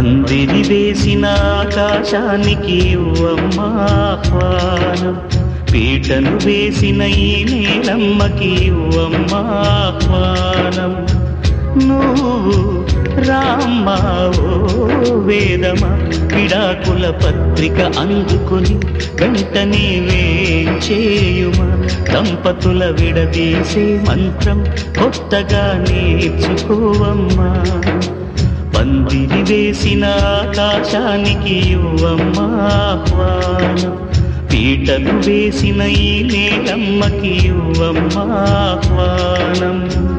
పందిరి వేసిన ఆకాశానికి ఇవ్వమ్మా ఆహ్వానం పీటను వేసిన ఈ నీలమ్మకి ఇవ్వమ్మా ఆహ్వానం నువ్వు రామ్మా ఓ వేదమా విడాకుల పత్రిక అందుకొని వెంటనే వేచేయుమా దంపతుల విడదీసే మంత్రం కొత్తగా నేర్చుకోవమ్మా పందిరి వేసిన ఆకాశానికి ఇవ్వమ్మా ఆహ్వానం పీటలు వేసిన ఈ నేలమ్మకి ఇవ్వమ్మా ఆహ్వానం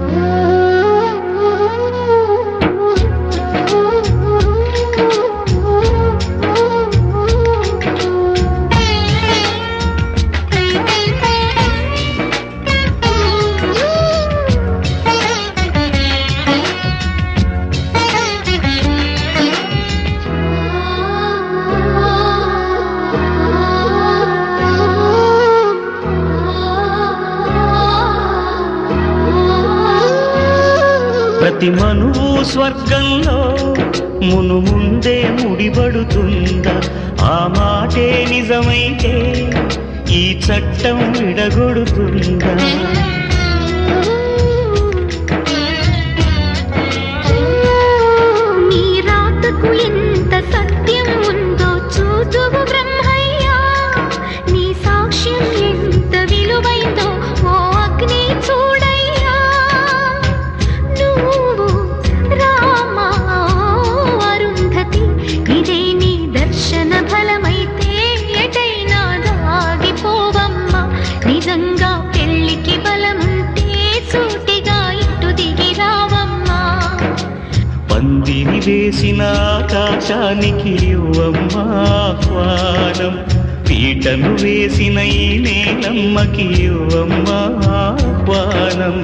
ప్రతి మనువు స్వర్గంలో మును ముందే ముడిపడుతుందా ఆ మాటే నిజమైతే ఈ చట్టం విడగొడుతుందా నీ రాతకు ఎంత సత్యం ఉందో చూదువు బ్రహ్మయ్యా నీ సాక్ష్యం ఎంత విలువైందో ఓ అగ్ని చూడయ్యా నువ్వు రామా అరుంధతి ఇదే నీ దర్శన ఫలమైతే ఎటైనా దాగిపోవమ్మా నిజంగా పెళ్లికి బలముంటే సూటిగా ఇటు దిగి రావమ్మా పందిరి వేసిన ఆకాశానికి ఇవ్వమ్మా ఆహ్వానం పీటను వేసిన ఈ నేలమ్మకి ఇవ్వమ్మా ఆహ్వానం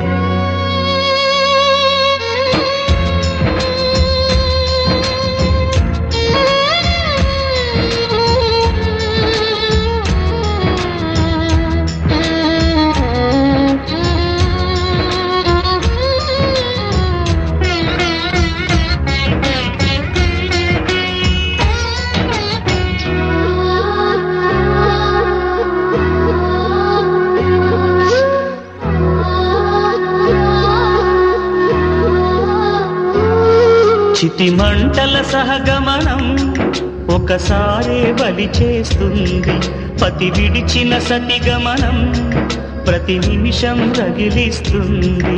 చితి మంటల సహగమనం ఒకసారే బలి చేస్తుంది పతి విడిచిన సతి గమనం ప్రతి నిమిషం రగిలిస్తుంది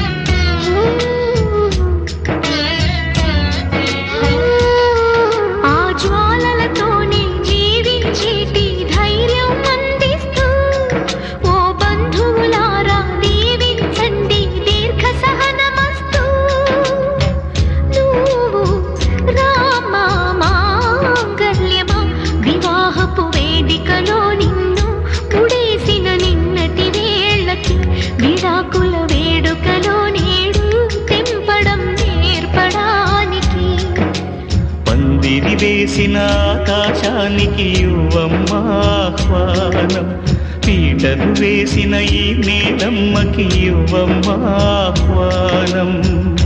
ఆ జ్వాలలతోనే జీవించేటి ధైర్యం అందిస్తూ ఓ బంధువులారా దీవించండి దీర్ఘ సహనమస్తు నువ్వు రామా మాంగల్యమా వివాహపు వేదికలో నిన్ను ముడేసిన నిన్నటి వేళ్ళకి విడాకుల వేడుకలో నేడు తెంపడం నేర్పడానికి పందిరి వేసిన ఆకాశానికి ఇవ్వమ్మా ఆహ్వానం పీటలు వేసిన ఈ నేలమ్మకి ఇవ్వమ్మా ఆహ్వానం